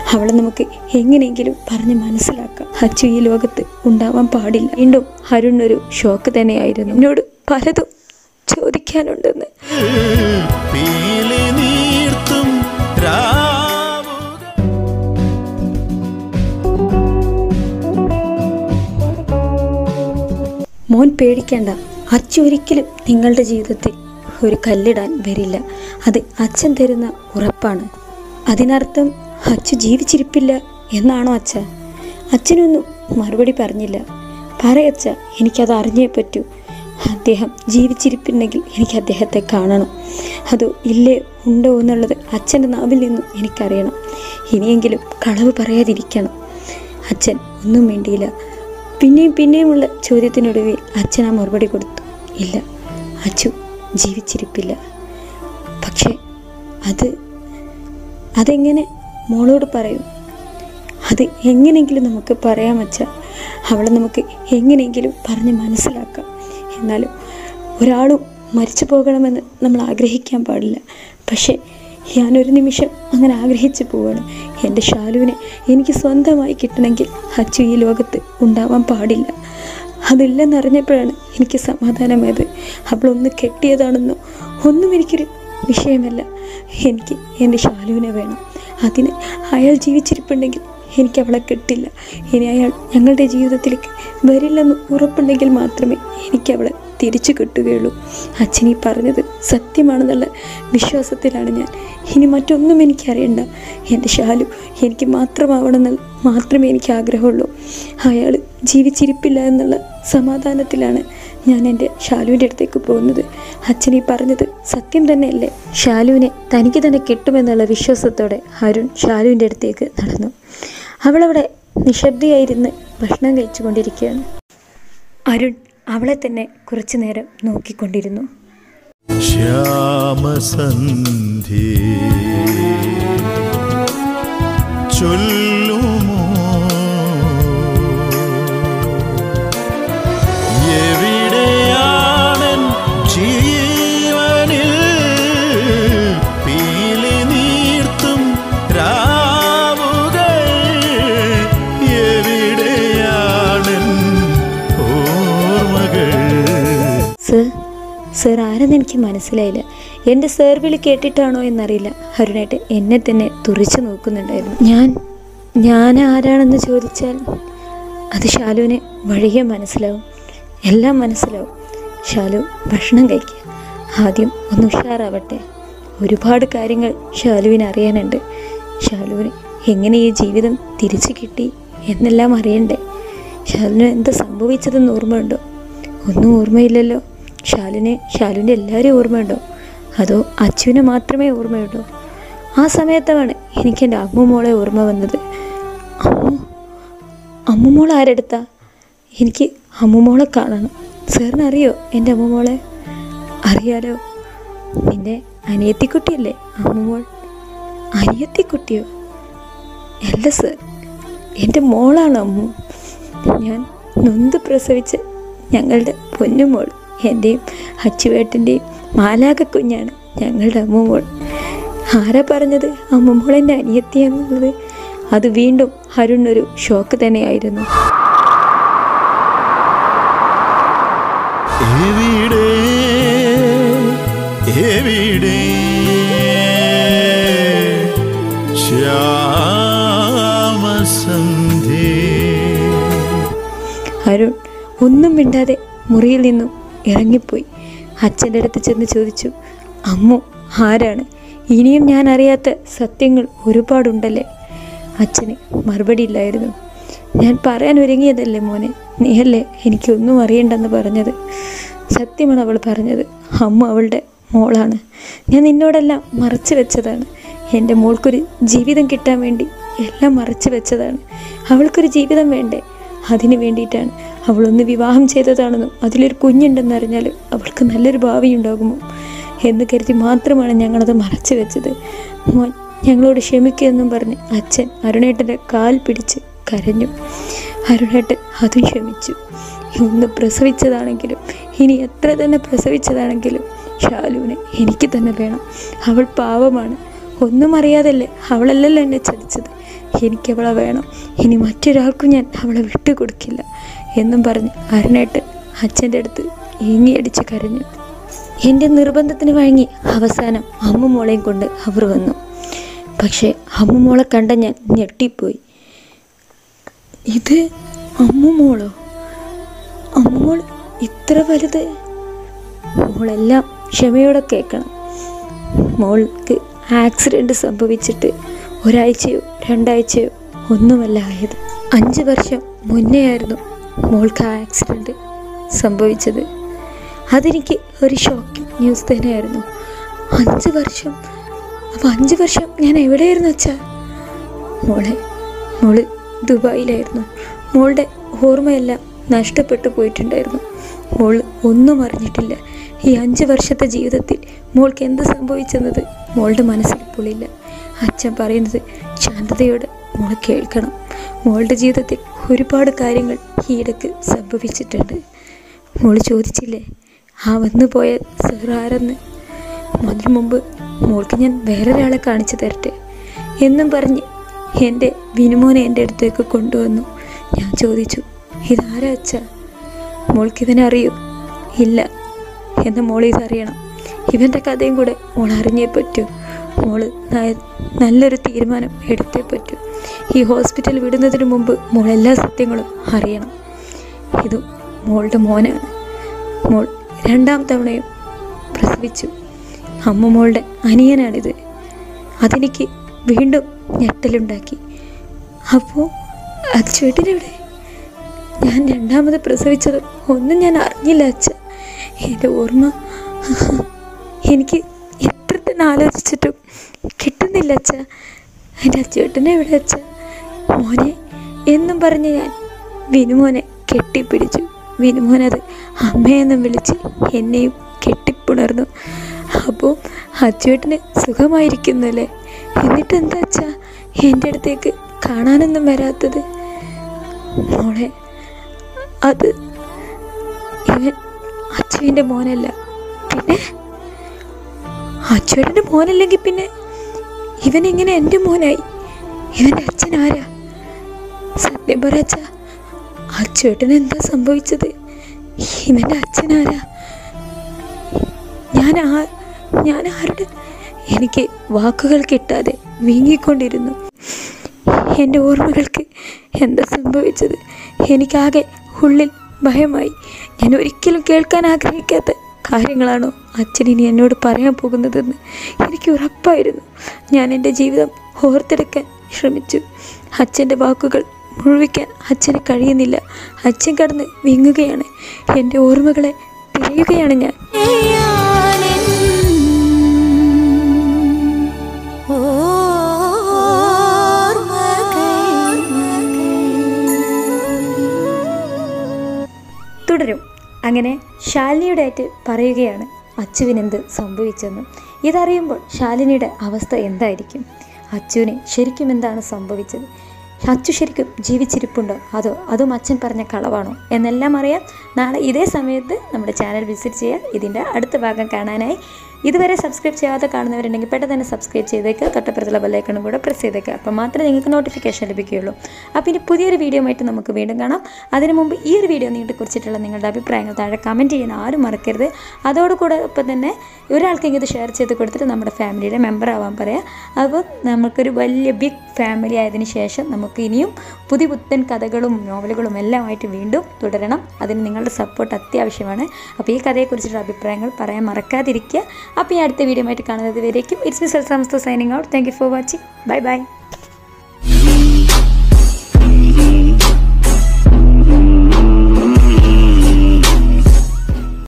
അവളെ നമുക്ക് എങ്ങനെയെങ്കിലും പറഞ്ഞ് മനസ്സിലാക്കാം അച്ചു ഈ ലോകത്ത് ഉണ്ടാവാൻ പാടില്ല വീണ്ടും അരുൺ ഒരു ഷോക്ക് തന്നെയായിരുന്നു എന്നോട് പലതും ചോദിക്കാനുണ്ടെന്ന് പീലി നീർത്തും രാവുകൾ മോൻ പേടിക്കേണ്ട അച്ഛൻ ഒരിക്കലും നിങ്ങളുടെ ജീവിതത്തിൽ ഒരു കല്ലിടാൻ വരില്ല അത് അച്ഛൻ തരുന്ന ഉറപ്പാണ് അതിനർത്ഥം അച്ഛ ജീവിച്ചിരിപ്പില്ല എന്നാണോ അച്ഛ അച്ഛനൊന്നും മറുപടി പറഞ്ഞില്ല പറയച്ച എനിക്കത് അറിഞ്ഞേ പറ്റൂ അദ്ദേഹം ജീവിച്ചിരിപ്പുണ്ടെങ്കിൽ എനിക്ക് അദ്ദേഹത്തെ കാണണം അതോ ഇല്ലേ ഉണ്ടോ എന്നുള്ളത് അച്ഛൻ്റെ നാവിൽ നിന്നും എനിക്കറിയണം ഇനിയെങ്കിലും കളവ് പറയാതിരിക്കണം അച്ഛൻ ഒന്നും വേണ്ടിയില്ല പിന്നെയും പിന്നെയുമുള്ള ചോദ്യത്തിനൊടുവിൽ അച്ഛൻ ആ മറുപടി കൊടുത്തു ഇല്ല അച്ചു ജീവിച്ചിരിപ്പില്ല പക്ഷേ അത് അതെങ്ങനെ മോളോട് പറയും അത് എങ്ങനെയെങ്കിലും നമുക്ക് പറയാൻ വെച്ചാൽ അവളെ നമുക്ക് എങ്ങനെയെങ്കിലും പറഞ്ഞ് മനസ്സിലാക്കാം എന്നാലും ഒരാളും മരിച്ചു പോകണമെന്ന് നമ്മൾ ആഗ്രഹിക്കാൻ പാടില്ല പക്ഷേ ഞാനൊരു നിമിഷം അങ്ങനെ ആഗ്രഹിച്ചു പോവാണ് എൻ്റെ ഷാലുവിനെ എനിക്ക് സ്വന്തമായി കിട്ടണമെങ്കിൽ അച്ചു ഈ ലോകത്ത് ഉണ്ടാവാൻ പാടില്ല അതില്ലെന്നറിഞ്ഞപ്പോഴാണ് എനിക്ക് സമാധാനമായത് അവളൊന്ന് കെട്ടിയതാണെന്നോ ഒന്നും എനിക്കൊരു വിഷയമല്ല എനിക്ക് എൻ്റെ ഷാലുവിനെ വേണം അതിന് അയാൾ ജീവിച്ചിരിപ്പുണ്ടെങ്കിൽ എനിക്ക് അവളെ കിട്ടില്ല ഇനി അയാൾ ഞങ്ങളുടെ ജീവിതത്തിലേക്ക് വരില്ലെന്ന് ഉറപ്പുണ്ടെങ്കിൽ മാത്രമേ എനിക്ക് അവളെ തിരിച്ചു കിട്ടുകയുള്ളൂ അച്ഛൻ ഈ പറഞ്ഞത് സത്യമാണെന്നുള്ള വിശ്വാസത്തിലാണ് ഞാൻ ഇനി മറ്റൊന്നും എനിക്കറിയണ്ട എൻ്റെ ഷാലു എനിക്ക് മാത്രമാവണമെന്ന് മാത്രമേ എനിക്ക് ആഗ്രഹമുള്ളൂ അയാൾ ജീവിച്ചിരിപ്പില്ല എന്നുള്ള സമാധാനത്തിലാണ് ഞാൻ എൻ്റെ ഷാലുവിൻ്റെ അടുത്തേക്ക് പോകുന്നത് അച്ഛൻ ഈ പറഞ്ഞത് സത്യം തന്നെയല്ലേ ഷാലുവിനെ തനിക്ക് തന്നെ കിട്ടുമെന്നുള്ള വിശ്വാസത്തോടെ അരുൺ ഷാലുവിൻ്റെ അടുത്തേക്ക് നടന്നു അവളവിടെ നിശബ്ദയായിരുന്ന് ഭക്ഷണം കഴിച്ചുകൊണ്ടിരിക്കുകയാണ് അരുൺ അവളെ തന്നെ കുറച്ചു നേരം നോക്കിക്കൊണ്ടിരുന്നു ശ്യാമസന്ധി ചൊല്ലുമോ എവിടെയാണൻ ജീവനിൽ പീലി നീർത്തും രാവുകൾ എവിടെയാണൻ ഓർമ്മകൾ സർ സർ ആരെന്ന് എനിക്ക് മനസ്സിലായില്ല എൻ്റെ സർ വിളി കേട്ടിട്ടാണോ എന്നറിയില്ല അരുണേട്ട് എന്നെ തന്നെ തുറിച്ചു നോക്കുന്നുണ്ടായിരുന്നു ഞാൻ ഞാൻ ആരാണെന്ന് ചോദിച്ചാൽ അത് ഷാലുവിന് വഴിയെ മനസ്സിലാവും എല്ലാം മനസ്സിലാവും ഷാലു ഭക്ഷണം കഴിക്കുക ആദ്യം ഒന്ന് ഉഷാറാവട്ടെ ഒരുപാട് കാര്യങ്ങൾ ഷാലുവിന് അറിയാനുണ്ട് ഷാലുവിന് എങ്ങനെ ഈ ജീവിതം തിരിച്ചു കിട്ടി എന്നെല്ലാം അറിയണ്ടേ ഷാലുവിന് എന്താ സംഭവിച്ചതെന്ന് ഓർമ്മയുണ്ടോ ഒന്നും ഓർമ്മയില്ലല്ലോ ഷാലുവിനെ ഷാലുവിൻ്റെ എല്ലാവരെയും ഓർമ്മയുണ്ടോ അതോ അച്ചുവിനെ മാത്രമേ ഓർമ്മയുള്ളൂ ആ സമയത്താണ് എനിക്ക് എൻ്റെ അമ്മുമോളെ ഓർമ്മ വന്നത് അമ്മു അമ്മുമോൾ ആരെടുത്താ എനിക്ക് അമ്മുമോളെ കാണണം സാറിന് അറിയോ എൻ്റെ അമ്മുമോളെ അറിയാലോ നിൻ്റെ അനിയത്തിക്കുട്ടിയല്ലേ അമ്മുമോൾ അനിയത്തിക്കുട്ടിയോ അല്ല സർ എൻ്റെ മോളാണ് അമ്മു ഞാൻ നൊന്ത് പ്രസവിച്ച് ഞങ്ങളുടെ പൊന്നുമോൾ എൻ്റെയും അച്ചുവേട്ടൻ്റെയും മാലാക കുഞ്ഞാണ് ഞങ്ങളുടെ അമ്മുമോൾ ആരാ പറഞ്ഞത് അമ്മുമോൾ എൻ്റെ അനിയത്തിയാണെന്നുള്ളത് അത് വീണ്ടും അരുണൊരു ഷോക്ക് തന്നെയായിരുന്നു എവിടെ എവിടെ ശ്യാമസന്ധി അരുൺ ഒന്നും മിണ്ടാതെ മുറിയിൽ നിന്നും ഇറങ്ങിപ്പോയി അച്ഛൻ്റെ അടുത്ത് ചെന്ന് ചോദിച്ചു അമ്മു ആരാണ് ഇനിയും ഞാൻ അറിയാത്ത സത്യങ്ങൾ ഒരുപാടുണ്ടല്ലേ അച്ഛന് മറുപടി ഇല്ലായിരുന്നു ഞാൻ പറയാൻ ഒരുങ്ങിയതല്ലേ മോനെ നീയല്ലേ എനിക്കൊന്നും അറിയണ്ടെന്ന് പറഞ്ഞത് സത്യമാണ് അവൾ പറഞ്ഞത് അമ്മ അവളുടെ മോളാണ് ഞാൻ നിന്നോടെല്ലാം മറച്ചു വെച്ചതാണ് എൻ്റെ മോൾക്കൊരു ജീവിതം കിട്ടാൻ വേണ്ടി എല്ലാം മറച്ചു വെച്ചതാണ് അവൾക്കൊരു ജീവിതം വേണ്ടേ അതിന് വേണ്ടിയിട്ടാണ് അവളൊന്ന് വിവാഹം ചെയ്തതാണെന്നും അതിലൊരു കുഞ്ഞുണ്ടെന്നറിഞ്ഞാൽ അവൾക്ക് നല്ലൊരു ഭാവി ഉണ്ടാകുമോ എന്ന് കരുതി മാത്രമാണ് ഞങ്ങളത് മറച്ചു വെച്ചത് മോൻ ഞങ്ങളോട് ക്ഷമിക്കുമെന്നും പറഞ്ഞ് അച്ഛൻ അരുണേട്ടൻ്റെ കാൽ പിടിച്ച് കരഞ്ഞു അരുണേട്ടൻ അതും ക്ഷമിച്ചു ഒന്ന് പ്രസവിച്ചതാണെങ്കിലും ഇനി എത്ര തന്നെ പ്രസവിച്ചതാണെങ്കിലും ഷാലുവിനെ എനിക്ക് തന്നെ വേണം അവൾ പാവമാണ് ഒന്നും അറിയാതല്ലേ അവളല്ലല്ലോ എന്നെ ചതിച്ചത് എനിക്കവളെ വേണം ഇനി മറ്റൊരാൾക്കും ഞാൻ അവളെ വിട്ടുകൊടുക്കില്ല എന്നും പറഞ്ഞ് അരുണേട്ടൻ അച്ഛൻ്റെ അടുത്ത് ഏങ്ങിയടിച്ച് കരഞ്ഞു എൻ്റെ നിർബന്ധത്തിന് വഴങ്ങി അവസാനം അമ്മുമോളെയും കൊണ്ട് അവർ വന്നു പക്ഷേ അമ്മുമോളെ കണ്ട ഞാൻ ഞെട്ടിപ്പോയി ഇത് അമ്മുമോളോ അമ്മുമോൾ ഇത്ര വലുത് മോളെല്ലാം ക്ഷമയോടെ കേൾക്കണം മോൾക്ക് ആക്സിഡൻറ്റ് സംഭവിച്ചിട്ട് ഒരാഴ്ചയോ രണ്ടാഴ്ചയോ ഒന്നുമല്ല ആയത് അഞ്ച് വർഷം മുന്നേ ആയിരുന്നു മോൾക്ക് ആ ആക്സിഡൻറ്റ് സംഭവിച്ചത് അതെനിക്ക് ഒരു ഷോക്കിംഗ് ന്യൂസ് തന്നെയായിരുന്നു അഞ്ച് വർഷം അപ്പോൾ അഞ്ച് വർഷം ഞാൻ എവിടെയായിരുന്നു അച്ഛാ മോളെ മോള് ദുബായിലായിരുന്നു മോളുടെ ഓർമ്മയെല്ലാം നഷ്ടപ്പെട്ടു പോയിട്ടുണ്ടായിരുന്നു മോൾ ഒന്നും അറിഞ്ഞിട്ടില്ല ഈ അഞ്ച് വർഷത്തെ ജീവിതത്തിൽ മോൾക്ക് എന്ത് സംഭവിച്ചെന്നത് മോളുടെ മനസ്സിൽ ഇപ്പോഴില്ല അച്ഛൻ പറയുന്നത് ശാന്തതയോടെ മോൾ കേൾക്കണം മോളുടെ ജീവിതത്തിൽ ഒരുപാട് കാര്യങ്ങൾ ഈ ഇടയ്ക്ക് സംഭവിച്ചിട്ടുണ്ട് മോൾ ചോദിച്ചില്ലേ ആ വന്നു പോയ സാറാരെന്ന് അതിനു മുമ്പ് മോൾക്ക് ഞാൻ വേറൊരാളെ കാണിച്ചു തരട്ടെ എന്നും പറഞ്ഞ് എൻ്റെ വിനുമോനെ എൻ്റെ അടുത്തേക്ക് കൊണ്ടുവന്നു ഞാൻ ചോദിച്ചു ഇതാരാ അച്ഛ മോൾക്കിതിനെ അറിയൂ ഇല്ല എന്ന് മോൾ ഇതറിയണം ഇവൻ്റെ കഥയും കൂടെ മോൾ അറിഞ്ഞേ പറ്റൂ മോള് ന- നല്ലൊരു തീരുമാനം എടുത്തേ പറ്റൂ ഈ ഹോസ്പിറ്റൽ വിടുന്നതിന് മുമ്പ് മോൾ എല്ലാ സത്യങ്ങളും അറിയണം ഇത് മോളുടെ മോനാണ് മോൾ രണ്ടാം തവണയും പ്രസവിച്ചു അമ്മ മോളുടെ അനിയനാണിത് അതെനിക്ക് വീണ്ടും ഞെട്ടലുണ്ടാക്കി അപ്പോൾ അച്ചുവേട്ടനെവിടെ ഞാൻ രണ്ടാമത് പ്രസവിച്ചത് ഒന്നും ഞാൻ അറിഞ്ഞില്ല അച്ഛ എൻ്റെ ഓർമ്മ എനിക്ക് എത്ര തന്നെ ആലോചിച്ചിട്ടും കിട്ടുന്നില്ല അച്ഛ എൻ്റെ അച്ചുവേട്ടനെ എവിടെ അച്ഛ മോനെ എന്നും പറഞ്ഞ് ഞാൻ വിനുമോനെ കെട്ടിപ്പിടിച്ചു വിനുമോനത് അമ്മയെന്നും വിളിച്ച് എന്നെയും കെട്ടിപ്പുണർന്നു അപ്പോൾ അച്ചുവേട്ടന് സുഖമായിരിക്കുന്നല്ലേ എന്നിട്ട് എന്താ അച്ഛാ എൻ്റെ അടുത്തേക്ക് കാണാനൊന്നും വരാത്തത് മോളെ അത് ഇവൻ അച്ചുവിൻ്റെ മോനല്ല പിന്നെ അച്ചുവേട്ടൻ്റെ മോനല്ലെങ്കിൽ പിന്നെ ഇവൻ എങ്ങനെ എൻ്റെ മോനായി ഇവൻ്റെ അച്ഛൻ ആരാ സത്യം പറ അച്ഛ അച്ചുവേട്ടന് എന്താ സംഭവിച്ചത് ഇവൻ്റെ അച്ഛൻ ആരാ ഞാൻ ആ ഞാൻ ആരുടെ എനിക്ക് വാക്കുകൾ കിട്ടാതെ വീങ്ങിക്കൊണ്ടിരുന്നു എൻ്റെ ഓർമ്മകൾക്ക് എന്താ സംഭവിച്ചത് എനിക്കാകെ ഉള്ളിൽ ഭയമായി ഞാൻ ഒരിക്കലും കേൾക്കാൻ ആഗ്രഹിക്കാത്ത കാര്യങ്ങളാണോ അച്ഛൻ ഇനി എന്നോട് പറയാൻ പോകുന്നതെന്ന് എനിക്ക് ഉറപ്പായിരുന്നു ഞാൻ എൻ്റെ ജീവിതം ഓർത്തെടുക്കാൻ ശ്രമിച്ചു അച്ഛൻ്റെ വാക്കുകൾ മുഴുവിക്കാൻ അച്ഛന് കഴിയുന്നില്ല അച്ഛൻ കടന്ന് വിങ്ങുകയാണ് എൻ്റെ ഓർമ്മകളെ തിരയുകയാണ് ഞാൻ തുടരും അങ്ങനെ ശാലിനിയുടെ ആയിട്ട് പറയുകയാണ് അച്ചുവിനെന്ത് സംഭവിച്ചെന്ന് ഇതറിയുമ്പോൾ ശാലിനിയുടെ അവസ്ഥ എന്തായിരിക്കും അച്ചുവിന് ശരിക്കും എന്താണ് സംഭവിച്ചത് അച്ചു ശരിക്കും ജീവിച്ചിരിപ്പുണ്ടോ അതോ അതും അച്ഛൻ പറഞ്ഞ കളവാണോ എന്നെല്ലാം അറിയാം നാളെ ഇതേ സമയത്ത് നമ്മുടെ ചാനൽ വിസിറ്റ് ചെയ്യുക ഇതിൻ്റെ അടുത്ത ഭാഗം കാണാനായി ഇതുവരെ സബ്സ്ക്രൈബ് ചെയ്യാതെ കാണുന്നവരുണ്ടെങ്കിൽ പെട്ടെന്ന് തന്നെ സബ്സ്ക്രൈബ് ചെയ്തേക്ക് തൊട്ടപ്പുറത്തുള്ള ബെല്ലൈക്കണും കൂടെ പ്രസ് ചെയ്തേക്കുക അപ്പോൾ മാത്രമേ നിങ്ങൾക്ക് നോട്ടിഫിക്കേഷൻ ലഭിക്കുകയുള്ളൂ അപ്പോൾ ഇനി പുതിയൊരു വീഡിയോ ആയിട്ട് നമുക്ക് വീണ്ടും കാണാം അതിനു മുമ്പ് ഈ ഒരു വീഡിയോ നിങ്ങളെ കുറിച്ചിട്ടുള്ള നിങ്ങളുടെ അഭിപ്രായങ്ങൾ താഴെ കമൻറ്റ് ചെയ്യാൻ ആരും മറക്കരുത് അതോടുകൂടെ ഒപ്പം തന്നെ ഒരാൾക്കെങ്കിലും ഇത് ഷെയർ ചെയ്ത് കൊടുത്തിട്ട് നമ്മുടെ ഫാമിലിയുടെ മെമ്പർ ആവാൻ പറയാം അപ്പോൾ നമുക്കൊരു വലിയ ബിഗ് ഫാമിലി ആയതിനു ശേഷം നമുക്ക് ഇനിയും പുതിയ പുത്തൻ കഥകളും നോവലുകളും എല്ലാമായിട്ട് വീണ്ടും തുടരണം അതിന് നിങ്ങളുടെ സപ്പോർട്ട് അത്യാവശ്യമാണ് അപ്പോൾ ഈ കഥയെക്കുറിച്ചിട്ടുള്ള അഭിപ്രായങ്ങൾ പറയാൻ മറക്കാതിരിക്കുക അപ്പോൾ ഈ അടുത്ത വീഡിയോ ആയിട്ട് കാണുന്നത് വരേക്കും ഇറ്റ്സ് മി സെൽസാമസ്തോ signing out thank you for watching bye by